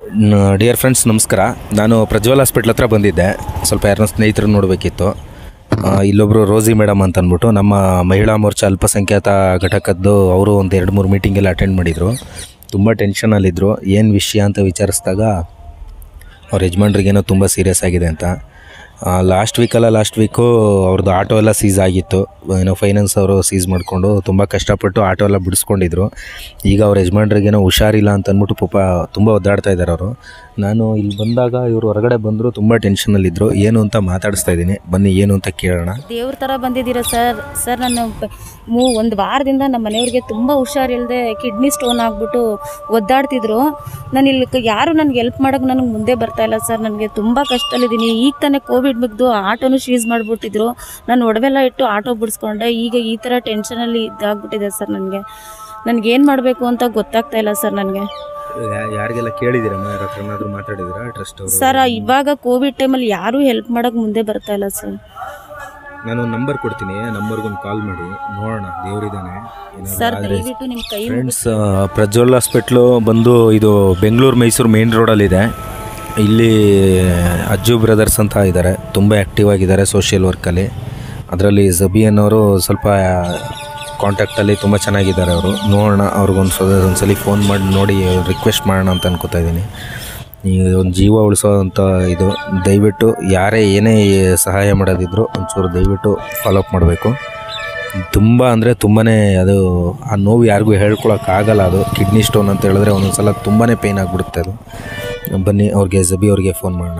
Dear friends ನಮಸ್ಕಾರ ನಾನು Prajwal hospital ಹತ್ರ ಬಂದಿದ್ದೆ ಸ್ವಲ್ಪ ಯಾರನ್ನ ಸ್ನೇಹಿತರು ನೋಡಬೇಕಿತ್ತು ಇಲ್ಲೊಬ್ಬರು ರೋಸಿ ಮೇಡಮ್ ಅಂತ ಅಂದ್ಬಿಟ್ಟು ನಮ್ಮ ಮಹಿಳಾ ಮೋರ್ಚಾ ಅಲ್ಪಸಂಖ್ಯಾತ ಘಟಕದ್ದು ಅವರು ಒಂದು ಎರಡು ಮೂರು ಮೀಟಿಂಗೆಲ್ಲ ಅಟೆಂಡ್ ಮಾಡಿದರು ತುಂಬ ಟೆನ್ಷನಲ್ಲಿದ್ದರು ಏನು ವಿಷಯ ಅಂತ ವಿಚಾರಿಸಿದಾಗ ಅವ್ರ ಯಜಮಾನ್ರಿಗೇನೋ ತುಂಬ ಸೀರಿಯಸ್ ಆಗಿದೆ ಅಂತ ಲಾಸ್ಟ್ ವೀಕಲ್ಲ ಲಾಸ್ಟ್ ವೀಕು ಅವ್ರದ್ದು ಆಟೋ ಎಲ್ಲ ಸೀಸ್ ಆಗಿತ್ತು ಏನೋ ಫೈನಾನ್ಸ್ ಅವರು ಸೀಸ್ ಮಾಡಿಕೊಂಡು ತುಂಬ ಕಷ್ಟಪಟ್ಟು ಆಟೋ ಎಲ್ಲ ಬಿಡಿಸ್ಕೊಂಡಿದ್ರು ಈಗ ಅವ್ರ ಯಜಮಾನ್ರಿಗೇನೋ ಹುಷಾರಿಲ್ಲ ಅಂತ ಅಂದ್ಬಿಟ್ಟು ಪಾಪ ತುಂಬ ಒದ್ದಾಡ್ತಾ ಇದ್ದಾರೆ ಅವರು ನಾನು ಇಲ್ಲಿ ಬಂದಾಗ ಇವರು ಹೊರಗಡೆ ಬಂದರು ತುಂಬ ಟೆನ್ಷನಲ್ಲಿದ್ದರು ಏನು ಅಂತ ಮಾತಾಡಿಸ್ತಾ ಇದ್ದೀನಿ ಬನ್ನಿ ಏನು ಅಂತ ಕೇಳೋಣ ದೇವ್ರ ಥರ ಬಂದಿದ್ದೀರಾ ಸರ್ ಸರ್ ನಾನು ಪ- ಮೂ ಒಂದು ವಾರದಿಂದ ನಮ್ಮ ಮನೆಯವ್ರಿಗೆ ತುಂಬ ಹುಷಾರಿಲ್ಲದೆ ಕಿಡ್ನಿ ಸ್ಟೋನ್ ಆಗಿಬಿಟ್ಟು ಒದ್ದಾಡ್ತಿದ್ರು ನಾನು ಇಲ್ಲಿ ಕ- ಯಾರು ನನಗೆ ಹೆಲ್ಪ್ ಮಾಡೋಕೆ ನನಗೆ ಮುಂದೆ ಬರ್ತಾ ಇಲ್ಲ ಸರ್ ನನಗೆ ತುಂಬ ಕಷ್ಟದಲ್ಲಿದ್ದೀನಿ ಈಗ ತಾನೇ ಕೋವಿಡ್ ಮುಗ್ದು ಆಟೋನು ಶೀಸ್ ಮಾಡಿಬಿಟ್ಟಿದ್ರು ನಾನು ಒಡವೆಲ್ಲ ಇಟ್ಟು ಆಟೋ ಬಿಡಿಸ್ಕೊಂಡೆ ಈಗ ಈ ಥರ ಟೆನ್ಷನಲ್ಲಿ ಇದಾಗ್ಬಿಟ್ಟಿದೆ ಸರ್ ನನಗೆ ನನಗೆ ಏನು ಮಾಡಬೇಕು ಅಂತ ಗೊತ್ತಾಗ್ತಾ ಇಲ್ಲ ಸರ್ ನನಗೆ ಯಾರಿಗೆಲ್ಲ ಕೇಳಿದ್ದೀರಮ್ಮ ಯಾರ ಹತ್ರ ಏನಾದರೂ ಮಾತಾಡಿದ್ದೀರಾ ಟ್ರಸ್ಟ್ ಅವರು ಸರ್ ಇವಾಗ ಕೋವಿಡ್ ಟೈಮಲ್ಲಿ ಯಾರೂ ಹೆಲ್ಪ್ ಮಾಡೋಕೆ ಮುಂದೆ ಬರ್ತಾ ಇಲ್ಲ ಸರ್ ನಾನು ನಂಬರ್ ಕೊಡ್ತೀನಿ ನಂಬರ್ಗೊಂದು ಕಾಲ್ ಮಾಡಿ ನೋಡೋಣ ದೇವರಿದ್ದಾನೆ ಸರ್ ದಯವಿಟ್ಟು ನಿಮ್ಮ ಕೈ ಫ್ರೆಂಡ್ಸ್ ಪ್ರಜ್ವಲ್ ಹಾಸ್ಪಿಟ್ಲು ಬಂದು ಇದು ಬೆಂಗಳೂರು ಮೈಸೂರು ಮೇನ್ ರೋಡಲ್ಲಿದೆ ಇಲ್ಲಿ ಅಜ್ಜು ಬ್ರದರ್ಸ್ ಅಂತ ಇದ್ದಾರೆ ತುಂಬ ಆ್ಯಕ್ಟಿವ್ ಆಗಿದ್ದಾರೆ ಸೋಷಿಯಲ್ ವರ್ಕಲ್ಲಿ ಅದರಲ್ಲಿ ಜಬಿ ಅನ್ನೋರು ಸ್ವಲ್ಪ ಕಾಂಟ್ಯಾಕ್ಟಲ್ಲಿ ತುಂಬ ಚೆನ್ನಾಗಿದ್ದಾರೆ ಅವರು ನೋಡೋಣ ಅವ್ರಿಗೊಂದು ಸ ಒಂದ್ಸಲಿ ಫೋನ್ ಮಾಡಿ ನೋಡಿ ರಿಕ್ವೆಸ್ಟ್ ಮಾಡೋಣ ಅಂತ ಅನ್ಕೋತಾ ಇದ್ದೀನಿ ಈ ಒಂದು ಜೀವ ಉಳಿಸೋವಂಥ ಇದು ದಯವಿಟ್ಟು ಯಾರೇ ಏನೇ ಸಹಾಯ ಮಾಡೋದಿದ್ರು ಒಂಚೂರು ದಯವಿಟ್ಟು ಫಾಲೋಅಪ್ ಮಾಡಬೇಕು ತುಂಬ ಅಂದರೆ ತುಂಬಾ ಅದು ಆ ನೋವು ಯಾರಿಗೂ ಹೇಳ್ಕೊಳಕ್ಕಾಗಲ್ಲ ಅದು ಕಿಡ್ನಿ ಸ್ಟೋನ್ ಅಂತ ಹೇಳಿದ್ರೆ ಒಂದೊಂದು ಸಲ ತುಂಬಾ ಪೇಯ್ನ್ ಆಗಿಬಿಡುತ್ತೆ ಅದು ಬನ್ನಿ ಅವ್ರಿಗೆ ಜಬಿ ಅವ್ರಿಗೆ ಫೋನ್ ಮಾಡೋಣ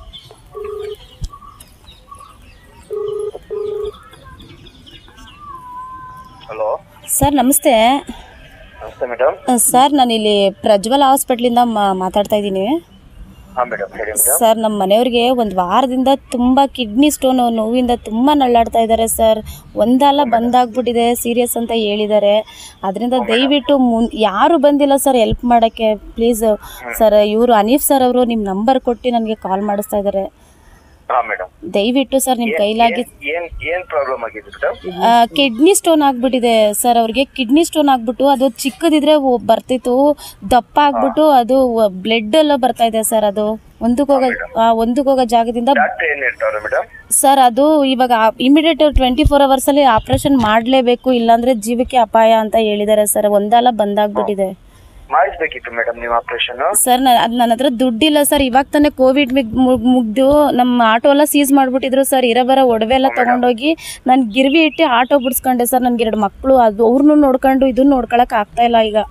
ಹಲೋ ಸರ್ ನಮಸ್ತೆ ನಮಸ್ತೆ ಮೇಡಮ್ ಸರ್ ನಾನಿಲ್ಲಿ ಪ್ರಜ್ವಲ್ ಹಾಸ್ಪಿಟ್ಲಿಂದ ಮಾ- ಮಾತಾಡ್ತಾ ಇದ್ದೀನಿ ಹಾಂ ಮೇಡಮ್ ಹೇಳಿ ಮೇಡಮ್ ಸರ್ ನಮ್ಮ ಮನೆಯವ್ರಿಗೆ ಒಂದು ವಾರದಿಂದ ತುಂಬ ಕಿಡ್ನಿ ಸ್ಟೋನ್ ನೋವಿಂದ ತುಂಬ ನಳ್ಳಾಡ್ತಾ ಇದ್ದಾರೆ ಸರ್ ಒಂದಲ್ಲ ಬಂದಾಗ್ಬಿಟ್ಟಿದೆ ಸೀರಿಯಸ್ ಅಂತ ಹೇಳಿದ್ದಾರೆ ಅದರಿಂದ ದಯವಿಟ್ಟು ಮುನ್ ಯಾರು ಬಂದಿಲ್ಲ ಸರ್ ಹೆಲ್ಪ್ ಮಾಡೋಕ್ಕೆ ಪ್ಲೀಸ್ ಸರ್ ಇವರು ಅನೀಫ್ ಸರ್ ಅವರು ನಿಮ್ಮ ನಂಬರ್ ಕೊಟ್ಟು ನನಗೆ ಕಾಲ್ ಮಾಡಿಸ್ತಾ ಇದ್ದಾರೆ ಹಾಂ ಮೇಡಮ್ ದಯವಿಟ್ಟು ಸರ್ ನಿಮ್ಮ ಕೈಲಾಗಿ ಏನ್ ಏನ್ ಪ್ರಾಬ್ಲಮ್ ಆಗಿದೆ ಮೇಡಮ್ ಕಿಡ್ನಿ ಸ್ಟೋನ್ ಆಗ್ಬಿಟ್ಟಿದೆ ಸರ್ ಅವ್ರಿಗೆ ಕಿಡ್ನಿ ಸ್ಟೋನ್ ಆಗ್ಬಿಟ್ಟು ಅದು ಚಿಕ್ಕದಿದ್ರೆ ಒ- ಬರ್ತಿತ್ತು ದಪ್ಪ ಆಗ್ಬಿಟ್ಟು ಅದು ಬ್ಲಡ್ ಎಲ್ಲ ಬರ್ತಾ ಇದೆ ಸರ್ ಅದು ಒಂದಕ್ಕೆ ಹೋಗೋ ಆ, ಒಂದಕ್ಕೆ ಹೋಗೋ ಜಾಗದಿಂದ ಡಾಕ್ಟರ್ ಏನ್ ಹೇಳ್ತಾವ್ರೆ ಮೇಡಮ್ ಸರ್ ಅದು ಇವಾಗ ಇಮಿಡಿಯೇಟ್ ಟ್ವೆಂಟಿ ಫೋರ್ ಅವರ್ಸಲ್ಲಿ ಆಪ್ರೇಷನ್ ಮಾಡಲೇಬೇಕು ಇಲ್ಲಾಂದ್ರೆ ಜೀವಕ್ಕೆ ಅಪಾಯ ಅಂತ ಹೇಳಿದ್ದಾರೆ ಸರ್ ಒಂದಲ್ಲ ಬಂದಾಗ್ಬಿಟ್ಟಿದೆ ಮಾಡಿಸ್ಬೇಕಿತ್ತು ಮೇಡಮ್ ನೀವು ಆಪರೇಷನ್ ಸರ್ ಅದು ನನ್ನ ಹತ್ರ ದುಡ್ಡಿಲ್ಲ ಸರ್ ಇವಾಗ ತಾನೇ ಕೋವಿಡ್ ಮುಗ್ದು ನಮ್ಮ ಆಟೋ ಎಲ್ಲ ಸೀಸ್ ಮಾಡಿಬಿಟ್ಟಿದ್ರು ಸರ್ ಇರಬರ ಒಡವೆ ಎಲ್ಲ ತಗೊಂಡೋಗಿ ನಾನು ಗಿರ್ವಿ ಇಟ್ಟು ಆಟೋ ಬಿಡಿಸ್ಕೊಂಡೆ ಸರ್ ನನಗೆ ಎರಡು ಮಕ್ಕಳು ಅದು ಅವ್ರನ್ನೂ ನೋಡ್ಕೊಂಡು ಇದನ್ನ ನೋಡ್ಕೊಳಕ್ ಆಗ್ತಾ ಇಲ್ಲ ಈಗ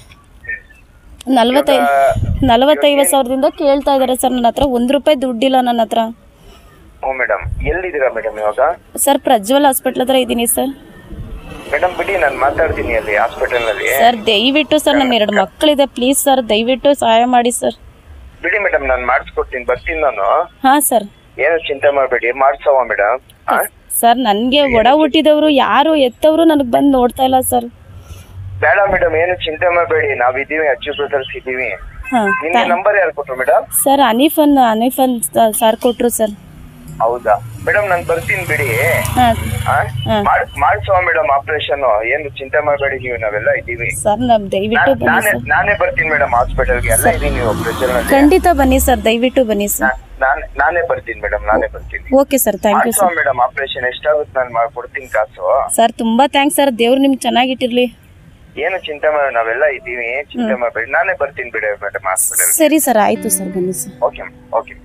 ನಲ್ವತ್ತೈ ನಲವತ್ತೈವತ್ತು ಸಾವಿರದಿಂದ ಕೇಳ್ತಾ ಇದ್ದಾರೆ ಸರ್ ನನ್ನ ಹತ್ರ ಒಂದು ರೂಪಾಯಿ ದುಡ್ಡಿಲ್ಲ ನನ್ನ ಹತ್ರ ಹ್ಞೂ ಮೇಡಮ್ ಎಲ್ಲಿದ್ದೀರಾ ಮೇಡಮ್ ಇವಾಗ ಸರ್ ಪ್ರಜ್ವಲ್ ಹಾಸ್ಪಿಟ್ಲ್ ಹತ್ರ ಇದ್ದೀನಿ ಸರ್ ಮೇಡಮ್ ಬಿಡಿ ನಾನು ಮಾತಾಡ್ತೀನಿ ಅಲ್ಲಿ ಹಾಸ್ಪಿಟಲ್ ನಲ್ಲಿ ಸರ್ ದಯವಿಟ್ಟು ಸರ್ ನನ್ನ ಎರಡು ಮಕ್ಕಳಿದೆ ಪ್ಲೀಸ್ ಸರ್ ದಯವಿಟ್ಟು ಸಹಾಯ ಮಾಡಿ ಸರ್ ಬಿಡಿ ಮೇಡಮ್ ನಾನು ಮಾಡಿಸ್ಕೊಡ್ತೀನಿ ಬರ್ತೀನಿ ನಾನು ಹಾಂ ಸರ್ ಏನು ಚಿಂತೆ ಮಾಡಬೇಡಿ ಮಾಡ್ಸವ ಮೇಡಮ್ ಸರ್ ನನಗೆ ಒಡ ಹುಟ್ಟಿದವರು ಯಾರು ಎತ್ತವರು ನನಗೆ ಬಂದು ನೋಡ್ತಾ ಇಲ್ಲ ಸರ್ ಬೇಡ ಮೇಡಮ್ ಏನು ಚಿಂತೆ ಮಾಡಬೇಡಿ ನಾವಿದ್ದೀವಿ ಅಚ್ಚು ಬ್ರದರ್ಸ್ ಇದ್ದೀವಿ ಹಾಂ ನಿಮ್ಗೆ ನಂಬರ್ ಯಾರು ಕೊಟ್ರು ಮೇಡಮ್ ಸರ್ ಅನೀಫನ್ ಅನೀಫನ್ ಸರ್ ಕೊಟ್ಟರು ಸರ್ ಹೌದಾ ಮೇಡಮ್ ನಾನು ಬರ್ತೀನಿ ಬಿಡಿ ಹಾಂ ಮಾಡ್ಸವ ಮೇಡಮ್ ಆಪರೇಷನ್ ಏನು ಚಿಂತೆ ಮಾಡಬೇಡಿ ನೀವು ನಾವೆಲ್ಲ ಇದ್ದೀವಿ ಸರ್ ನಮ್ಮ ದಯವಿಟ್ಟು ನಾನ್- ಬನ್ನಿ ನಾನೇ ಸರ್ ನಾನೇ ಬರ್ತೀನಿ ಮೇಡಮ್ ಹಾಸ್ಪಿಟಲ್ಗೆ ಎಲ್ಲ ಇದೀನಿ ನೀವು ಪ್ರೆಷರ್ ಖಂಡಿತ ಬನ್ನಿ ಸರ್ ದಯವಿಟ್ಟು ಬನ್ನಿ ಸರ್ ನಾನೇ ನಾನೇ ಬರ್ತೀನಿ ಮೇಡಮ್ ನಾನೇ ಬರ್ತೀನಿ ಓಕೆ ಸರ್ ಥ್ಯಾಂಕ್ ಯು ಮಾಡ್ಸೋ ಸರ್ ಮೇಡಮ್ ಆಪರೇಷನ್ ಎಷ್ಟಾಗುತ್ತೆ ನಾನು ಮಾಡ್ಕೊಡ್ತೀನಿ ಕಾಸು ಸರ್ ತುಂಬ ಥ್ಯಾಂಕ್ಸ್ ಸರ್ ದೇವ್ರು ನಿಮ್ಗೆ ಚೆನ್ನಾಗಿಟ್ಟಿರ್ಲಿ ಏನು ಚಿಂತೆ ಮಾಡಿ ನಾವೆಲ್ಲ ಇದ್ದೀವಿ ಚಿಂತೆ ಮಾಡಬೇಡಿ ನಾನೇ ಬರ್ತೀನಿ ಬಿಡಿ ಮೇಡಮ್ ಹಾಸ್ಪಿಟಲ್ ಸರಿ ಸರ್ ಆಯಿತು ಸರ್ ಬನ್ನಿ ಸರ್ ಓಕೆ ಓಕೆ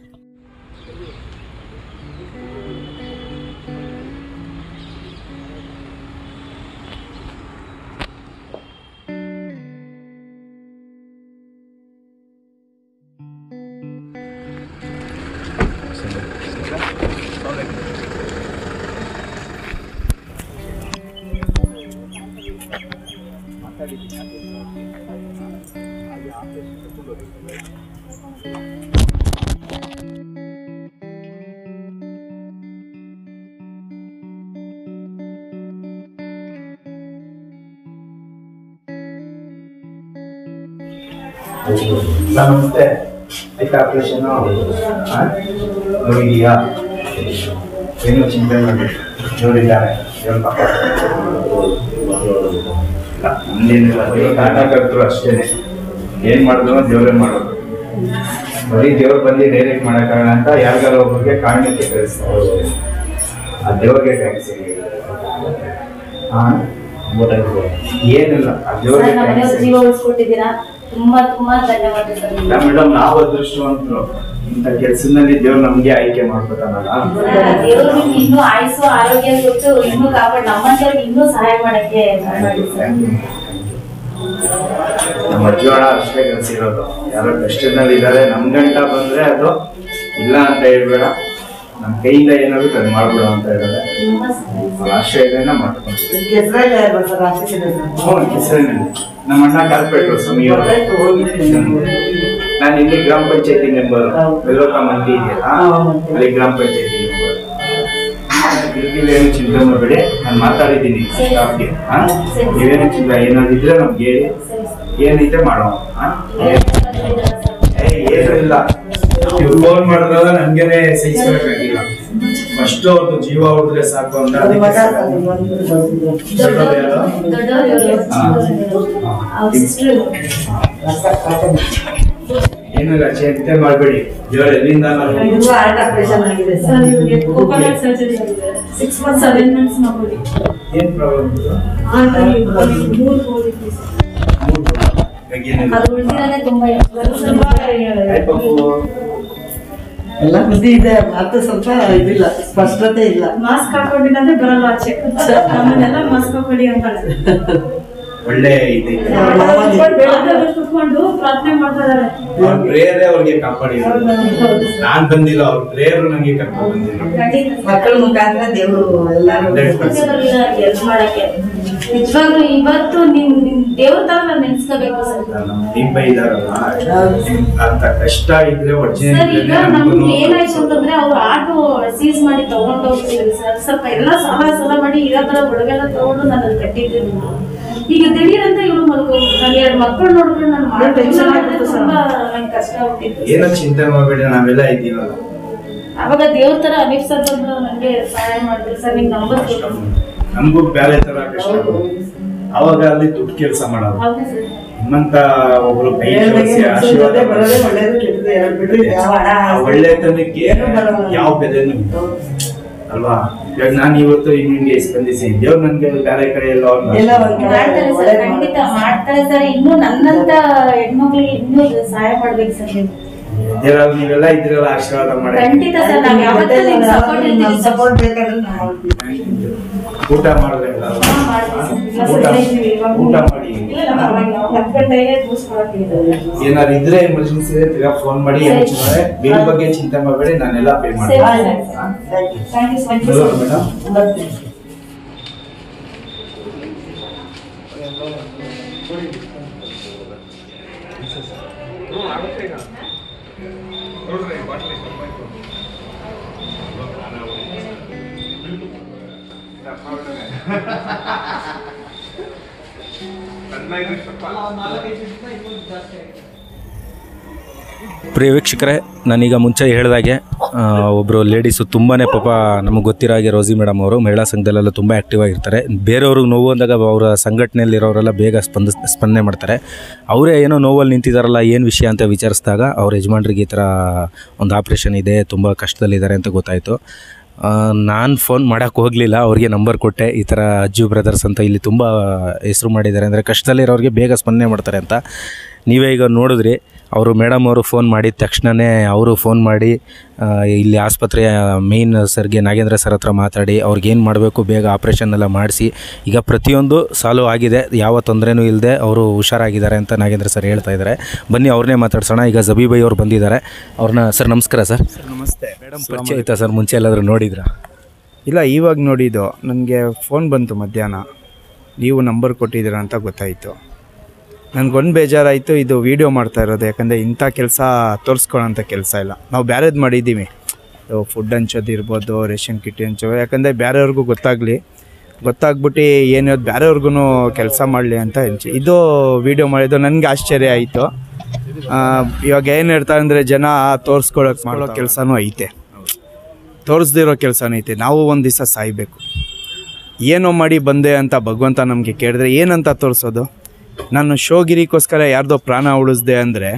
ನಮಸ್ತೆ ಆಯ್ತಾ ಆಪರೇಷನ್ ನೋಡಿದೀಯಾ ಏನು ಚಿಂತೆ ಮಾಡಿ ನೋಡಿದ್ದಾರೆ ದೇವ್ರ ಪಾಪ ನಮ್ದೇನಿಲ್ಲ ಟಾಟಾ ಕರ್ತರು ಅಷ್ಟೇನೆ ಏನ್ ಮಾಡಿದ್ರು ದೇವ್ರೇ ಮಾಡೋದು ಬರೀ ದೇವ್ರು ಬಂದು ಡೈರೆಕ್ಟ್ ಮಾಡೋಕ್ಕಾಗಲ್ಲ ಅಂತ ಯಾರಿಗಾರ ಒಬ್ಬರಿಗೆ ಕಾರಣಕ್ಕೆ ಕಳಿಸ್ತಾರೆ ಆ ದೇವ್ರಿಗೆ ಟ್ಯಾಂಕ್ಸ್ ಹಾಂ ಏನಿಲ್ಲ ಆ ಸರ್ ದೇವ್ರಿಗೆ ನಮ್ಮ ಮನೆಯವ್ರ ಟ್ಯಾಂಕ್ಸ್ ಜೀವ ಉಳಿಸ್ಕೊಟ್ಟಿದ್ದೀರಾ ತುಂಬಾ ತುಂಬಾ ಧನ್ಯವಾದ ಸರ್ ನಿಮ್ಗೆ. ಮೇಡಮ್ ನಾವು ಅದೃಷ್ಟವಂತರು ಇಂಥ ಕೆಲಸದಲ್ಲಿ ದೇವ್ರು ನಮ್ಗೆ ಆಯ್ಕೆ ಮಾಡ್ಕೊತಾನಲ್ಲ ದೇವರು ನಿಮ್ಗೆ ಇನ್ನೂ ಆಯುಸ್ಸು ಆರೋಗ್ಯ ಕೊಟ್ಟು ಇನ್ನೂ ಕಾಪಾಡಿ ನಮ್ಮಂತವ್ರಿಗೆ ಇನ್ನೂ ಸಹಾಯ ಮಾಡಕ್ಕೆ ಮಾಡಿ ಸರ್ ನಮ್ಮ ಅಜ್ಜಿವಾಡ ಅಷ್ಟೇ ಕೆಲಸ ಇರೋದು ಯಾರೋ ಕಷ್ಟದಲ್ಲಿ ಇದ್ದಾರೆ ನಮ್ ಗಂಟ ಬಂದ್ರೆ ಅದು ಇಲ್ಲ ಅಂತ ಹೇಳ್ಬೇಡ ನಮ್ಮ ಕೈಯಿಂದ ಏನಾದ್ರು ಅದು ಮಾಡ್ಬೇಡ ಅಂತ ಹೇಳಿದ್ರೆ ತುಂಬಾ ಸಹಾಯ. ಅವ್ರ ಆಶ್ರಯದಿಂದ ಮಾಡ್ಕೊಂತೀವಿ ಹ್ಞೂ ಹೆಸರಿನಲ್ಲಿ ನಮ್ಮ ಅಣ್ಣ ಕಾರ್ಪೊರೇಟರ್ ಸಮೀರ್ ನಾನು ಇಲ್ಲಿ ಗ್ರಾಮ ಪಂಚಾಯತಿ ಮೆಂಬರ್ ಬೆಲ್ಲೋಕ ಮಂದಿ ಇದೆಯಲ್ಲ ಅಲ್ಲಿ ಗ್ರಾಮ ಪಂಚಾಯತಿ ಮೆಂಬರ್ ಏನು ಚಿಂತೆ ಮಾಡಬೇಡಿ ನಾನು ಮಾತಾಡಿದ್ದೀನಿ ಸ್ಟಾಫ್ಗೆ ಹಾ ನೀವೇನು ಚಿಂತೆ ಏನಾದ್ರು ಇದ್ರೆ ನಮ್ಗೆ ಹೇಳಿ ಏನೈತೆ ಮಾಡೋಣ ಹಾ? ಏ, ಏನೂ ಇಲ್ಲ ನೀವು ಫೋನ್ ಮಾಡಿದಾಗ ನನ್ಗೇನೆ ಸಹಿಸ್ಬೇಕಾಗಿಲ್ಲ ಫಸ್ಟ್ ಅವ್ರದ್ದು ಜೀವ ಉಳಿದ್ರೆ ಸಾಕು ಅಂತ ಅದಕ್ಕೆ ದೊಡ್ಡವ್ರು- ದೊಡ್ಡವ್ರು ಇವ್ರು. ಹಾ. ಅವ್ರ sister. ಏನಿಲ್ಲ ಚಿಂತೆ ಮಾಡಬೇಡಿ ದೇವ್ರು ಎಲ್ಲಿಂದ ನಾವು ಸರ್ ಇವ್ರಿಗೆ ಕೋಕೋನಟ್ ಸರ್ಜರಿ ಆಗಿದೆ ಸಿಕ್ಸ್ ಮಂತ್ಸ್ ಸೆವೆನ್ ಮಂತ್ಸ್ ಮಗುಗೆ ಏನ್ ಪ್ರಾಬ್ಲಮ್ ಮೂರು ಹೋಗಿತ್ತು ಅದು ಉಳ್ದಿರೋದೇ ತುಂಬಾ ಎಲ್ಲ ಬುದ್ಧಿ ಇದೆ ಮಾತು ಸ್ವಲ್ಪ ಇದಿಲ್ಲ ಸ್ಪಷ್ಟತೆ ಇಲ್ಲ ಮಾಸ್ಕ್ ಹಾಕೊಂಡಿಲ್ಲ ಅಂದ್ರೆ ಬರಲ್ಲ ಆಚೆ ನಮ್ಮನ್ನೆಲ್ಲ ಮಾಸ್ಕ್ ಹಾಕೊಳ್ಳಿ ಅಂತಾಳೆ ಒಳ್ಳೆ ಇದೈತೆ ಬೆಳಗ್ಗೆ ಕುತ್ಕೊಂಡು ಪ್ರಾರ್ಥನೆ ಮಾಡ್ತಾ ಇದಾರೆ ಅವ್ರ ಪ್ರೇಯರೇ ಅವ್ರಿಗೆ ಕಾಪಾಡಿರೋದು ನಾನ್ ಬಂದಿಲ್ಲ ಅವ್ರ ಪ್ರೇಯರ್ ನಂಗೆ ಕರ್ಕೊಂಡು ಬಂದಿಲ್ಲ ಮಕ್ಕಳ ಮುಖಾಂತರ ದೇವರು ಎಲ್ಲಾರು ಹೆಲ್ಪ್ ಮಾಡಕ್ಕೆ ನಿಜವಾಗ್ಲೂ ಇವತ್ತು ನಿಮ್ ನಿಮ್ ದೇವ್ರ ತರ ನಾವ್ ನೆನ್ಸ್ಕೋಬೇಕು ಸರ್ ನಮ್ಮ ದೀಪ ಇದಾರಲ್ಲ ಅಂತ ಕಷ್ಟ ಇದ್ರೆ ಸರ್ ಒರಿಜಿನಲ್ ಈಗ ನಮ್ಗೆ ಏನಾಯ್ತು ಅಂತಂದ್ರೆ ಅವ್ರು ಆಟೋ ಸೀಸ್ ಮಾಡಿ ತಗೊಂಡು ಹೋಗ್ತಿದ್ರು ಸರ್ ಸ್ವಲ್ಪ ಎಲ್ಲ ಸಾಲ ಸಾಲ ಮಾಡಿ ಇರೋ ತರ ಒಳಗೆಲ್ಲ ತಗೊಂಡು ನಾನು ಅಲ್ಲಿ ಕಟ್ಟಿದ್ದೀನಿ ಈಗ ದಿಢೀರ್ ಅಂತ ಇವ್ರು ಮಲ್ಕೊ ನಾನು ಎರಡು ಮಕ್ಕಳು ನೋಡ್ಕೊಂಡು ನಾನು ಮಾಡೋ ಟೆನ್ಷನ್ ಆಗಿತ್ತು ತುಂಬಾ ನಂಗೆ ಕಷ್ಟ ಆಗ್ಬಿಟ್ಟಿತ್ತು ಏನೋ ಚಿಂತೆ ಮಾಡಬೇಡಿ ನಾವೆಲ್ಲ ಇದ್ದೀವಲ್ಲ ಅವಾಗ ದೇವ್ರ ತರ ಅನೀಫ್ ಸರ್ ಬಂದು ನನಗೆ ಸಹಾಯ ಮಾಡಿದ್ರು ಸರ್ ನಿಮ್ಗೆ ನಂಬರ್ ಕಷ್ಟ ನಮಗೂ ಬೇರೆ ತರ ಕಷ್ಟ ಅವಾಗ ಅಲ್ಲಿ ದುಡ್ಡು ಕೆಲಸ ಮಾಡೋದು ಹೌದು ಸರ್ ನಿಮ್ಮಂತ ಒಬ್ರು ಕೈ ಹೇಳ್ದಂಗೆ ಜೋಡಿಸಿ ಮನ್ಸಿನ ಆಶೀರ್ವಾದ ಜೊತೆ ಬರೋದೇ ಮಾಡಿ. ಒಳ್ಳೇದು ಕೆಟ್ಟದ್ದು ಎರಡು ಬಿಟ್ರೆ ಯಾವ ಹಣ ಆ ಆಸ್ತಿ ಒಳ್ಳೆತನಕ್ಕೆ ಏನೂ ಬರಲ್ಲ. ಯಾವ ಬೆಲೆನೂ ಇಲ್ಲ. ಅಲ್ವಾ ಇವಾಗ ನಾನು ಇವತ್ತು ನಿಮ್ಗೆ ಸ್ಪಂದಿಸಿ ದೇವ್ರು ನನ್ಗೆ ಬೇರೆ ಕಡೆ ಎಲ್ಲ ಅವ್ರನ್ನ ಎಲ್ಲ ಒಂದ್ ಕಡೆ ಮಾಡ್ತಾರೆ ಸರ್ ಒಳ್ಳೇದು ಖಂಡಿತ ಮಾಡ್ತಾರೆ ಸರ್ ಇನ್ನೂ ನನ್ನಂತ ಹೆಣ್ಮಕ್ಳಿಗೆ ಇನ್ನೂ ಸಹಾಯ ಮಾಡ್ಬೇಕು ಸರ್ ನೀವು ಇದ್ದೀರಲ್ಲ ನೀವೆಲ್ಲ ಇದ್ರಲ್ಲ ಆಶೀರ್ವಾದ ಮಾಡಿ ಖಂಡಿತ ಸರ್ ನಾವ್ ಯಾವತ್ತೂ ನಿಮ್ಗೆ ಸಪೋರ್ಟ್ ನಮ್ಮ ಇರ್ತೀವಿ ಸರ್ ಸಪೋರ್ಟ್ ಬೇಕಾದ್ರೆ ನಾವು ಮಾಡ್ತೀವಿ. ಊಟ ಮಾಡಿದ್ರೆ ಎಲ್ಲ ಹಾ, ಮಾಡ್ತೀವಿ ಸರ್. ಇಲ್ಲ ಊಟ ಸರ್, ಇದ್ದೀವಿ ಇವಾಗ. ಊಟ ಮಾಡಿ ಇಲ್ಲ ಇಲ್ಲ ಪರವಾಗಿಲ್ಲ ನಾವು ಹತ್ತು ಗಂಟೆಗೆ ಮುಗಿಸ್ಕೊಳಕ್ಕಿದ್ದೀವಿ. ಏನಾದ್ರು ಇದ್ರೆ ಎಮರ್ಜೆನ್ಸಿ ಇದ್ರೆ ತಿರ್ಗಾ ಫೋನ್ ಮಾಡಿ ಸರಿ. ಏನು ಚೆನ್ನಾಗಿ ಬಿಲ್ ಬಗ್ಗೆ ಚಿಂತೆ ಮಾಡಬೇಡಿ ನಾನೆಲ್ಲ ಪೇ ಸರಿ, ಮಾಡ್ತೀನಿ ಸರಿ, sir. Thank you so much, sir. Madam ಬರ್ತೀವಿ. ಪ್ರಿಯ ವೀಕ್ಷಕರೇ ನಾನೀಗ ಮುಂಚೆ ಹೇಳಿದಾಗೆ ಒಬ್ಬರು ಲೇಡೀಸು ತುಂಬಾ ಪಾಪ ನಮಗೆ ಗೊತ್ತಿರೋ ಹಾಗೆ ರೋಸಿ ಮೇಡಮ್ ಅವರು ಮಹಿಳಾ ಸಂಘದಲ್ಲೆಲ್ಲ ತುಂಬ ಆ್ಯಕ್ಟಿವ್ ಆಗಿರ್ತಾರೆ ಬೇರೆಯವ್ರಿಗೆ ನೋವು ಅಂದಾಗ ಅವರ ಸಂಘಟನೆಯಲ್ಲಿರೋರೆಲ್ಲ ಬೇಗ ಸ್ಪಂದಿಸ್ ಸ್ಪಂದನೆ ಮಾಡ್ತಾರೆ ಅವರೇ ಏನೋ ನೋವಲ್ಲಿ ನಿಂತಿದ್ದಾರಲ್ಲ ಏನು ವಿಷಯ ಅಂತ ವಿಚಾರಿಸಿದಾಗ ಅವ್ರ ಯಜಮಾನ್ರಿಗೆ ಈ ಥರ ಒಂದು ಆಪ್ರೇಷನ್ ಇದೆ ತುಂಬ ಕಷ್ಟದಲ್ಲಿದ್ದಾರೆ ಅಂತ ಗೊತ್ತಾಯಿತು ನಾನು ಫೋನ್ ಮಾಡೋಕ್ಕೆ ಹೋಗಲಿಲ್ಲ ಅವ್ರಿಗೆ ನಂಬರ್ ಕೊಟ್ಟೆ ಈ ಥರ ಅಜ್ಜು ಬ್ರದರ್ಸ್ ಅಂತ ಇಲ್ಲಿ ತುಂಬ ಹೆಸರು ಮಾಡಿದ್ದಾರೆ ಅಂದರೆ ಕಷ್ಟದಲ್ಲಿರೋರಿಗೆ ಬೇಗ ಸ್ಪಂದನೆ ಮಾಡ್ತಾರೆ ಅಂತ ನೀವೇ ಈಗ ನೋಡಿದ್ರಿ ಅವರು ಮೇಡಮ್ ಅವರು ಫೋನ್ ಮಾಡಿದ ತಕ್ಷಣವೇ ಅವರು ಫೋನ್ ಮಾಡಿ ಆ, ಇಲ್ಲಿ ಆಸ್ಪತ್ರೆಯ ಮೇಯ್ನ್ ಸರ್ಗೆ ನಾಗೇಂದ್ರ ಸರ್ ಹತ್ರ ಮಾತಾಡಿ ಅವ್ರಿಗೆ ಏನು ಮಾಡಬೇಕು ಬೇಗ ಆಪ್ರೇಷನ್ ಎಲ್ಲ ಮಾಡಿಸಿ ಈಗ ಪ್ರತಿಯೊಂದು ಸಾಲ್ವ್ ಆಗಿದೆ ಯಾವ ತೊಂದರೆನೂ ಇಲ್ಲದೆ ಅವರು ಹುಷಾರಾಗಿದ್ದಾರೆ ಅಂತ ನಾಗೇಂದ್ರ ಸರ್ ಹೇಳ್ತಾ ಇದ್ದಾರೆ ಬನ್ನಿ ಅವ್ರನ್ನೇ ಮಾತಾಡ್ಸೋಣ ಈಗ ಜಬೀಬೈ ಅವ್ರು ಬಂದಿದ್ದಾರೆ ಅವ್ರನ್ನ ಸರ್ ನಮಸ್ಕಾರ ಸರ್ ನಮಸ್ತೆ ಮೇಡಮ್ ಪರಿಚಯ ಆಯ್ತಾ ಸರ್ ಮುಂಚೆ ಎಲ್ಲಾದರೂ ನೋಡಿದ್ರಾ ಇಲ್ಲ ಇವಾಗ ನೋಡಿದ್ದು ನನಗೆ ಫೋನ್ ಬಂತು ಮಧ್ಯಾಹ್ನ ನೀವು ನಂಬರ್ ಕೊಟ್ಟಿದ್ದೀರಾ ಅಂತ ಗೊತ್ತಾಯಿತು ನನಗೊಂದು ಬೇಜಾರಾಯಿತು ಇದು ವೀಡಿಯೋ ಮಾಡ್ತಾ ಇರೋದು ಯಾಕಂದರೆ ಇಂಥ ಕೆಲಸ ತೋರಿಸ್ಕೊಳ್ಳೋಂಥ ಕೆಲಸ ಇಲ್ಲ ನಾವು ಬ್ಯಾರೇದು ಮಾಡಿದ್ದೀವಿ ಫುಡ್ ಹಂಚೋದು ಇರ್ಬೋದು ರೇಷನ್ ಕಿಟ್ ಹಂಚೋ ಯಾಕಂದರೆ ಬೇರೆಯವ್ರಿಗೂ ಗೊತ್ತಾಗಲಿ ಗೊತ್ತಾಗ್ಬಿಟ್ಟು ಏನು ಬೇರೆಯವ್ರಿಗೂ ಕೆಲಸ ಮಾಡಲಿ ಅಂತ ಹಂಚಿ ಇದು ವೀಡಿಯೋ ಮಾಡಿದ್ದು ನನಗೆ ಆಶ್ಚರ್ಯ ಆಯಿತು ಇವಾಗ ಏನು ಹೇಳ್ತಾರೆ ಅಂದರೆ ಜನ ತೋರಿಸ್ಕೊಳಕ್ಕೆ ಮಾಡೋ ಕೆಲಸನೂ ಐತೆ ತೋರಿಸ್ದಿರೋ ಕೆಲಸನೂ ಐತೆ ನಾವು ಒಂದು ದಿವಸ ಸಾಯಬೇಕು ಏನೋ ಮಾಡಿ ಬಂದೆ ಅಂತ ಭಗವಂತ ನಮಗೆ ಕೇಳಿದ್ರೆ ಏನಂತ ತೋರಿಸೋದು ನಾನು ಶೋಗಿರಿಗೋಸ್ಕರ ಯಾರ್ದೋ ಪ್ರಾಣ ಉಳಿಸ್ದೆ ಅಂದರೆ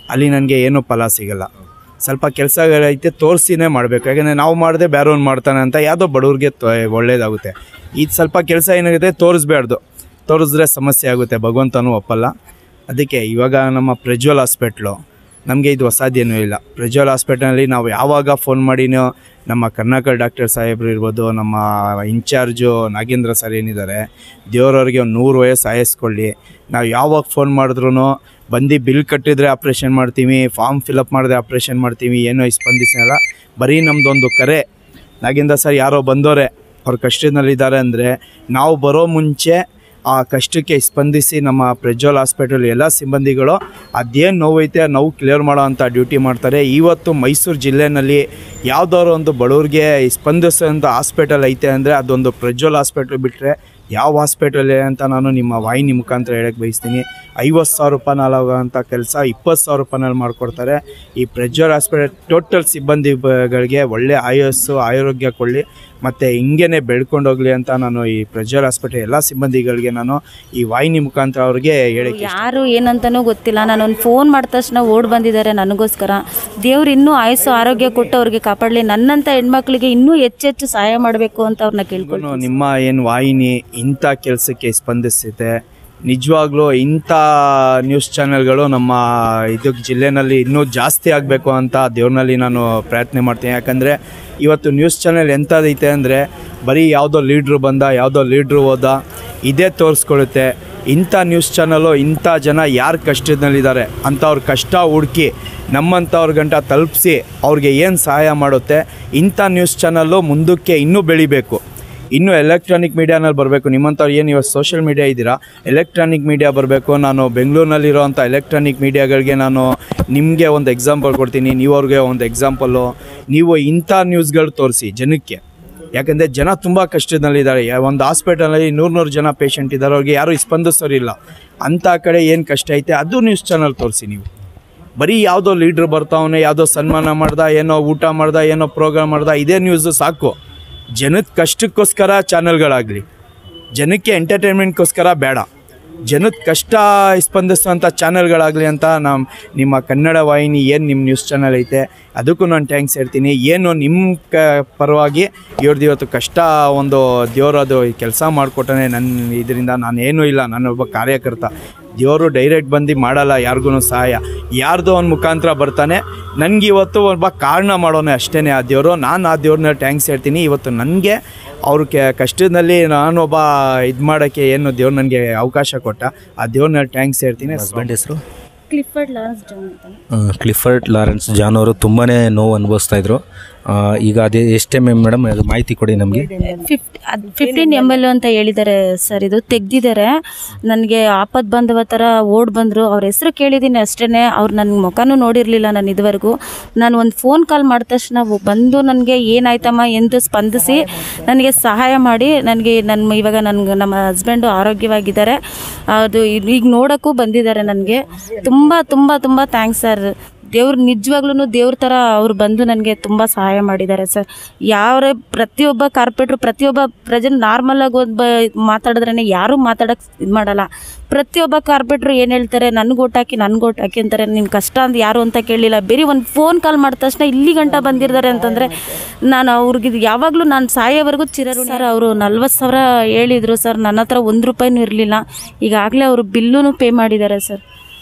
ಅಲ್ಲಿ ನನಗೆ ಏನೂ ಫಲ ಸಿಗಲ್ಲ ಸ್ವಲ್ಪ ಕೆಲಸಗಳೈತೆ ತೋರಿಸಿನೇ ಮಾಡಬೇಕು ಯಾಕಂದರೆ ನಾವು ಮಾಡದೆ ಬೇರೆಯವ್ನು ಮಾಡ್ತಾನೆ ಅಂತ ಯಾವುದೋ ಬಡವ್ರಿಗೆ ತೊ ಒಳ್ಳೇದಾಗುತ್ತೆ ಇದು ಸ್ವಲ್ಪ ಕೆಲಸ ಏನಾಗುತ್ತೆ ತೋರಿಸ್ಬಾರ್ದು ತೋರಿಸಿದ್ರೆ ಸಮಸ್ಯೆ ಆಗುತ್ತೆ ಭಗವಂತನೂ ಒಪ್ಪಲ್ಲ ಅದಕ್ಕೆ ಇವಾಗ ನಮ್ಮ ಪ್ರಜ್ವಲ್ ಹಾಸ್ಪಿಟ್ಲು ನಮಗೆ ಇದು ಹೊಸದೇನೂ ಇಲ್ಲ ಪ್ರಜ್ವಲ್ ಹಾಸ್ಪಿಟಲಲ್ಲಿ ನಾವು ಯಾವಾಗ ಫೋನ್ ಮಾಡಿನೋ ನಮ್ಮ ಕರ್ನಾಟಕ ಡಾಕ್ಟರ್ ಸಾಹೇಬ್ರು ಇರ್ಬೋದು ನಮ್ಮ ಇನ್ಚಾರ್ಜು ನಾಗೇಂದ್ರ ಸರ್ ಏನಿದ್ದಾರೆ ದೇವರವ್ರಿಗೆ ಒಂದು ನೂರು ವಯಸ್ಸು ಆಯಸ್ಕೊಳ್ಳಿ ನಾವು ಯಾವಾಗ ಫೋನ್ ಮಾಡಿದ್ರು ಬಂದು ಬಿಲ್ ಕಟ್ಟಿದ್ರೆ ಆಪ್ರೇಷನ್ ಮಾಡ್ತೀವಿ ಫಾರ್ಮ್ ಫಿಲಪ್ ಮಾಡಿದ್ರೆ ಆಪ್ರೇಷನ್ ಮಾಡ್ತೀವಿ ಏನೋ ಸ್ಪಂದಿಸಲ್ಲ ಬರೀ ನಮ್ಮದೊಂದು ಕರೆ ನಾಗೇಂದ್ರ ಸರ್ ಯಾರೋ ಬಂದೋರೆ ಅವ್ರು ಕಷ್ಟದಲ್ಲಿದ್ದಾರೆ ಅಂದರೆ ನಾವು ಬರೋ ಮುಂಚೆ ಆ ಕಷ್ಟಕ್ಕೆ ಸ್ಪಂದಿಸಿ ನಮ್ಮ ಪ್ರಜ್ವಲ್ ಹಾಸ್ಪಿಟಲ್ ಎಲ್ಲ ಸಿಬ್ಬಂದಿಗಳು ಅದೇನು ನೋವೈತೆ ಆ ನೋವು ಕ್ಲಿಯರ್ ಮಾಡೋ ಅಂಥ ಡ್ಯೂಟಿ ಮಾಡ್ತಾರೆ ಇವತ್ತು ಮೈಸೂರು ಜಿಲ್ಲೆನಲ್ಲಿ ಯಾವುದಾದ್ರು ಒಂದು ಬಡವ್ರಿಗೆ ಸ್ಪಂದಿಸೋಂಥ ಹಾಸ್ಪಿಟಲ್ ಐತೆ ಅಂದರೆ ಅದೊಂದು ಪ್ರಜ್ವಲ್ ಹಾಸ್ಪಿಟ್ಲ್ ಬಿಟ್ಟರೆ ಯಾವ ಹಾಸ್ಪಿಟಲ್ ಅಂತ ನಾನು ನಿಮ್ಮ ವಾಹಿನಿ ಮುಖಾಂತರ ಹೇಳಕ್ಕೆ ಬಯಸ್ತೀನಿ ಐವತ್ತು ಸಾವಿರ ರೂಪಾಯಿನಲ್ಲಿ ಅಂತ ಕೆಲಸ ಇಪ್ಪತ್ತು ಸಾವಿರ ರೂಪಾಯಿನಲ್ಲಿ ಮಾಡಿಕೊಡ್ತಾರೆ ಈ ಪ್ರಜ್ವಲ್ ಹಾಸ್ಪಿಟಲ್ ಟೋಟಲ್ ಸಿಬ್ಬಂದಿಗಳಿಗೆ ಒಳ್ಳೆ ಆಯಸ್ಸು ಆರೋಗ್ಯ ಕೊಡಲಿ ಮತ್ತು ಹಿಂಗೇನೆ ಬೆಳ್ಕೊಂಡೋಗ್ಲಿ ಅಂತ ನಾನು ಈ ಪ್ರಜ್ವಲ್ ಹಾಸ್ಪಿಟಲ್ ಎಲ್ಲ ಸಿಬ್ಬಂದಿಗಳಿಗೆ ನಾನು ಈ ವಾಹಿನಿ ಮುಖಾಂತರ ಅವ್ರಿಗೆ ಹೇಳಕ್ಕೆ ಯಾರು ಏನಂತನೂ ಗೊತ್ತಿಲ್ಲ ನಾನು ಒಂದು ಫೋನ್ ಮಾಡಿದ ತಕ್ಷಣ ಓಡ್ ಬಂದಿದ್ದಾರೆ ನನಗೋಸ್ಕರ ದೇವ್ರು ಇನ್ನೂ ಆಯಸ್ಸು ಆರೋಗ್ಯ ಕೊಟ್ಟು ಅವ್ರಿಗೆ ಕಾಪಾಡಲಿ ನನ್ನಂಥ ಹೆಣ್ಮಕ್ಳಿಗೆ ಇನ್ನೂ ಹೆಚ್ಚೆಚ್ಚು ಸಹಾಯ ಮಾಡಬೇಕು ಅಂತ ಅವ್ರನ್ನ ಕೇಳ್ಕೊಂಡು ಇನ್ನು ನಿಮ್ಮ ಏನು ವಾಹಿನಿ ಇಂಥ ಕೆಲಸಕ್ಕೆ ಸ್ಪಂದಿಸಿದೆ ನಿಜವಾಗ್ಲೂ ಇಂಥ ನ್ಯೂಸ್ ಚಾನೆಲ್ಗಳು ನಮ್ಮ ಇದಕ್ಕೆ ಜಿಲ್ಲೆನಲ್ಲಿ ಇನ್ನೂ ಜಾಸ್ತಿ ಆಗಬೇಕು ಅಂತ ದೇವ್ರನಲ್ಲಿ ನಾನು ಪ್ರಯತ್ನ ಮಾಡ್ತೀನಿ ಯಾಕಂದರೆ ಇವತ್ತು ನ್ಯೂಸ್ ಚಾನೆಲ್ ಎಂಥದೈತೆ ಅಂದರೆ ಬರೀ ಯಾವುದೋ ಲೀಡ್ರು ಬಂದ ಯಾವುದೋ ಲೀಡ್ರು ಹೋದ ಇದೇ ತೋರಿಸ್ಕೊಳುತ್ತೆ ಇಂಥ ನ್ಯೂಸ್ ಚಾನಲು ಇಂಥ ಜನ ಯಾರು ಕಷ್ಟದಲ್ಲಿದ್ದಾರೆ ಅಂಥವ್ರ ಕಷ್ಟ ಹುಡುಕಿ ನಮ್ಮಂಥವ್ರ ಗಂಟ ತಲುಪಿಸಿ ಅವ್ರಿಗೆ ಏನು ಸಹಾಯ ಮಾಡುತ್ತೆ ಇಂಥ ನ್ಯೂಸ್ ಚಾನಲ್ಲು ಮುಂದಕ್ಕೆ ಇನ್ನೂ ಬೆಳಿಬೇಕು ಇನ್ನೂ ಎಲೆಕ್ಟ್ರಾನಿಕ್ ಮೀಡಿಯಾನಲ್ಲಿ ಬರಬೇಕು ನಿಮ್ಮಂಥವ್ರು ಏನು ಇವತ್ತು ಸೋಷಿಯಲ್ ಮೀಡಿಯಾ ಇದ್ದೀರಾ ಎಲೆಕ್ಟ್ರಾನಿಕ್ ಮೀಡಿಯಾ ಬರಬೇಕು ನಾನು ಬೆಂಗಳೂರಿನಲ್ಲಿರೋವಂಥ ಎಲೆಕ್ಟ್ರಾನಿಕ್ ಮೀಡಿಯಾಗಳಿಗೆ ನಾನು ನಿಮಗೆ ಒಂದು ಎಕ್ಸಾಂಪಲ್ ಕೊಡ್ತೀನಿ ನೀವು ಅವ್ರಿಗೆ ಒಂದು ಎಕ್ಸಾಂಪಲ್ಲು ನೀವು ಇಂಥ ನ್ಯೂಸ್ಗಳು ತೋರಿಸಿ ಜನಕ್ಕೆ ಯಾಕಂದರೆ ಜನ ತುಂಬ ಕಷ್ಟದಲ್ಲಿದ್ದಾರೆ ಯಾ- ಒಂದು ಹಾಸ್ಪಿಟಲಲ್ಲಿ ನೂರು ನೂರು ಜನ ಪೇಷಂಟ್ ಇದ್ದಾರೆ ಅವ್ರಿಗೆ ಯಾರೂ ಸ್ಪಂದಿಸೋರಿಲ್ಲ ಅಂಥ ಕಡೆ ಏನು ಕಷ್ಟ ಐತೆ ಅದು ನ್ಯೂಸ್ ಚಾನಲ್ ತೋರಿಸಿ ನೀವು ಬರೀ ಯಾವುದೋ ಲೀಡ್ರ್ ಬರ್ತಾವನೆ ಯಾವುದೋ ಸನ್ಮಾನ ಮಾಡ್ದ ಏನೋ ಊಟ ಮಾಡ್ದ ಏನೋ ಪ್ರೋಗ್ರಾಮ್ ಮಾಡ್ದ ಇದೇ ನ್ಯೂಸು ಸಾಕು ಜನದ ಕಷ್ಟಕ್ಕೋಸ್ಕರ ಚಾನಲ್ಗಳಾಗಲಿ ಜನಕ್ಕೆ ಎಂಟರ್ಟೈನ್ಮೆಂಟ್ಗೋಸ್ಕರ ಬೇಡ ಜನದ ಕಷ್ಟ ಸ್ಪಂದಿಸುವಂಥ ಚಾನಲ್ಗಳಾಗಲಿ ಅಂತ ನಮ್ಮ ನಿಮ್ಮ ಕನ್ನಡ ವಾಹಿನಿ ಏನು ನಿಮ್ಮ ನ್ಯೂಸ್ ಚಾನಲ್ ಐತೆ ಅದಕ್ಕೂ ನಾನು ಥ್ಯಾಂಕ್ಸ್ ಹೇಳ್ತೀನಿ ಏನು ನಿಮ್ಮ ಕ ಪರವಾಗಿ ಇವ್ರದ್ದು ಇವತ್ತು ಕಷ್ಟ ಒಂದು ದೇವರು ಅದು ಕೆಲಸ ಮಾಡಿಕೊಟ್ಟನೆ ನನ್ನ ಇದರಿಂದ ನಾನು ಏನೂ ಇಲ್ಲ ನಾನೊಬ್ಬ ಕಾರ್ಯಕರ್ತ ದೇವರು ಡೈರೆಕ್ಟ್ ಬಂದು ಮಾಡಲ್ಲ ಯಾರಿಗೂ ಸಹಾಯ ಯಾರ್ದೋ ಒಂದು ಮುಖಾಂತರ ಬರ್ತಾನೆ ನನಗೆ ಇವತ್ತು ಒಬ್ಬ ಕಾರಣ ಮಾಡೋನೆ ಅಷ್ಟೇ ಆ ದೇವರು ನಾನು ಆ ದೇವ್ರನ್ನ ಟ್ಯಾಂಕ್ಸ್ ಹೇಳ್ತೀನಿ ಇವತ್ತು ನನಗೆ ಅವ್ರ ಕೆ ಕಷ್ಟದಲ್ಲಿ ನಾನೊಬ್ಬ ಇದು ಮಾಡೋಕ್ಕೆ ಏನು ದೇವ್ರು ನನಗೆ ಅವಕಾಶ ಕೊಟ್ಟ ಆ ದೇವ್ರನ್ನ ಟ್ಯಾಂಕ್ಸ್ ಹೇಳ್ತೀನಿ ಹಸ್ಬೆಂಡ್ ಹೆಸರು ಕ್ಲಿಫರ್ಡ್ ಲಾನ್ಸ್ ಜಾನ್ ಅಂತ ಕ್ಲಿಫರ್ಡ್ ಲಾರೆನ್ಸ್ ಜಾನ್ ಅವರು ತುಂಬಾ ನೋವು ಅನುಭವಿಸ್ತಾ ಇದ್ರು ಆ, ಈಗ ಅದೇ ಎಷ್ಟು ಎಮ್ ಎಮ್ ಮೇಡಮ್ ಅದು ಮಾಹಿತಿ ಕೊಡಿ ನಮಗೆ ಫಿಫ್ಟಿ ಅದು ಫಿಫ್ಟೀನ್ ಎಮ್ ಎಲ್ ಅಂತ ಹೇಳಿದ್ದಾರೆ ಸರ್ ಇದು ತೆಗ್ದಿದ್ದಾರೆ ನನಗೆ ಆಪತ್ ಬಂದವ ಥರ ಓಡ್ ಬಂದರು ಅವ್ರ ಹೆಸರು ಕೇಳಿದ್ದೀನಿ ಅಷ್ಟೇ ಅವ್ರು ನನ್ನ ಮುಖನೂ ನೋಡಿರಲಿಲ್ಲ ನಾನು ಇದುವರೆಗೂ ನಾನು ಒಂದು ಫೋನ್ ಕಾಲ್ ಮಾಡಿದ ತಕ್ಷಣ ಒ- ಬಂದು ನನಗೆ ಏನಾಯ್ತಮ್ಮ ಎಂದು ಸ್ಪಂದಿಸಿ ನನಗೆ ಸಹಾಯ ಮಾಡಿ ನನಗೆ ನನ್ನ ಇವಾಗ ನನಗೆ ನಮ್ಮ ಹಸ್ಬೆಂಡು ಆರೋಗ್ಯವಾಗಿದ್ದಾರೆ ಅದು ಈಗ ನೋಡೋಕ್ಕೂ ಬಂದಿದ್ದಾರೆ ನನಗೆ ತುಂಬ ತುಂಬ ತುಂಬ ಥ್ಯಾಂಕ್ಸ್ ಸರ್ ದೇವ್ರು ನಿಜವಾಗ್ಲೂ ದೇವ್ರ ಥರ ಅವ್ರು ಬಂದು ನನಗೆ ತುಂಬ ಸಹಾಯ ಮಾಡಿದ್ದಾರೆ ಸರ್ ಯಾವ ಪ್ರತಿಯೊಬ್ಬ ಕಾರ್ಪೊರೇಟ್ರು ಪ್ರತಿಯೊಬ್ಬ ಪ್ರಜೆ ನಾರ್ಮಲಾಗಿ ಒಬ್ಬ ಮಾತಾಡಿದ್ರೇ ಯಾರೂ ಮಾತಾಡೋಕ್ಕೆ ಇದು ಮಾಡಲ್ಲ ಪ್ರತಿಯೊಬ್ಬ ಕಾರ್ಪೊರೇಟ್ರು ಏನು ಹೇಳ್ತಾರೆ ನನಗೆ ಓಟ್ ಹಾಕಿ ನನಗೆ ಓಟ್ ಹಾಕಿ ಅಂತಾರೆ ನಿನ್ನ ಕಷ್ಟ ಅಂತ ಯಾರು ಅಂತ ಕೇಳಲಿಲ್ಲ ಬೇರೆ ಒಂದು ಫೋನ್ ಕಾಲ್ ಮಾಡಿದ ತಕ್ಷಣ ಇಲ್ಲಿ ಗಂಟ ಬಂದಿರ್ತಾರೆ ಅಂತಂದರೆ ನಾನು ಅವ್ರಿಗೆ ಇದು ಯಾವಾಗಲೂ ನಾನು ಸಾಯೋವರೆಗೂ ಚಿರಋಣಿ ಸರ್ ಅವರು ನಲ್ವತ್ತು ಸಾವಿರ ಹೇಳಿದರು ಸರ್ ನನ್ನ ಹತ್ರ ಒಂದು ರೂಪಾಯಿನೂ ಇರಲಿಲ್ಲ ಈಗಾಗಲೇ ಅವರು ಬಿಲ್ಲೂ ಪೇ ಮಾಡಿದ್ದಾರೆ ಸರ್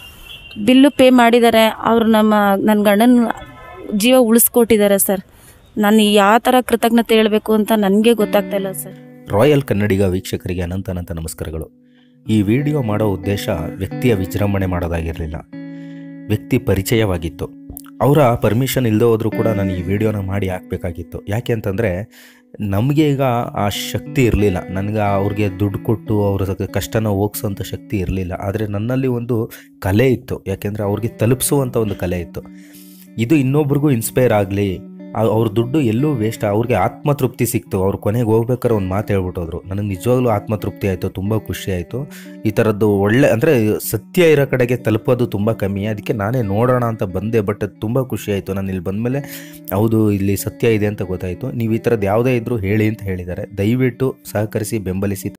ಬಿಲ್ಲು ಪೇ ಮಾಡಿದ್ದಾರೆ ಅವರು ನಮ್ಮ ನನ್ನ ಗಂಡನ ಜೀವ ಉಳಿಸ್ಕೊಟ್ಟಿದ್ದಾರೆ ಸರ್ ನಾನು ಯಾವ ಥರ ಕೃತಜ್ಞತೆ ಹೇಳಬೇಕು ಅಂತ ನನಗೆ ಗೊತ್ತಾಗ್ತಾ ಇಲ್ಲ ಸರ್ ರಾಯಲ್ ಕನ್ನಡಿಗ ವೀಕ್ಷಕರಿಗೆ ಅನಂತ ಅನಂತ ನಮಸ್ಕಾರಗಳು ಈ ವಿಡಿಯೋ ಮಾಡೋ ಉದ್ದೇಶ ವ್ಯಕ್ತಿಯ ವಿಜೃಂಭಣೆ ಮಾಡೋದಾಗಿರಲಿಲ್ಲ ವ್ಯಕ್ತಿ ಪರಿಚಯವಾಗಿತ್ತು ಅವರ ಪರ್ಮಿಷನ್ ಇಲ್ಲದೆ ಹೋದರೂ ಕೂಡ ನಾನು ಈ ವಿಡಿಯೋನ ಮಾಡಿ ಹಾಕಬೇಕಾಗಿತ್ತು ಯಾಕೆ ಅಂತಂದರೆ ನಮಗೆ ಈಗ ಆ ಶಕ್ತಿ ಇರಲಿಲ್ಲ ನನಗೆ ಅವ್ರಿಗೆ ದುಡ್ಡು ಕೊಟ್ಟು ಅವ್ರ ಕಷ್ಟನ ಹೋಗ್ಸೋಂಥ ಶಕ್ತಿ ಇರಲಿಲ್ಲ ಆದರೆ ನನ್ನಲ್ಲಿ ಒಂದು ಕಲೆ ಇತ್ತು ಯಾಕೆಂದರೆ ಅವ್ರಿಗೆ ತಲುಪಿಸುವಂಥ ಒಂದು ಕಲೆ ಇತ್ತು ಇದು ಇನ್ನೊಬ್ರಿಗೂ ಇನ್ಸ್ಪೈರ್ ಆಗಲಿ ಅವ್ರ ದುಡ್ಡು ಎಲ್ಲೂ ವೇಸ್ಟ್ ಅವ್ರಿಗೆ ಆತ್ಮತೃಪ್ತಿ ಸಿಕ್ತು ಅವ್ರು ಕೊನೆಗೆ ಹೋಗ್ಬೇಕಾದ್ರೆ ಒಂದು ಮಾತು ಹೇಳ್ಬಿಟ್ಟೋದ್ರು ನನಗೆ ನಿಜವಾಗ್ಲೂ ಆತ್ಮತೃಪ್ತಿ ಆಯಿತು ತುಂಬ ಖುಷಿ ಆಯಿತು ಈ ಥರದ್ದು ಒಳ್ಳೆ ಅಂದರೆ ಸತ್ಯ ಇರೋ ಕಡೆಗೆ ತಲುಪೋದು ತುಂಬ ಕಮ್ಮಿ ಅದಕ್ಕೆ ನಾನೇ ನೋಡೋಣ ಅಂತ ಬಂದೆ ಬಟ್ ಅದು ತುಂಬ ಖುಷಿ ಆಯಿತು ನಾನು ಇಲ್ಲಿ ಬಂದಮೇಲೆ ಹೌದು ಇಲ್ಲಿ ಸತ್ಯ ಇದೆ ಅಂತ ಗೊತ್ತಾಯಿತು ನೀವು ಈ ಥರದ್ದು ಯಾವುದೇ ಇದ್ದರೂ ಹೇಳಿ ಅಂತ ಹೇಳಿದ್ದಾರೆ ದಯವಿಟ್ಟು ಸಹಕರಿಸಿ ಬೆಂಬಲಿಸಿ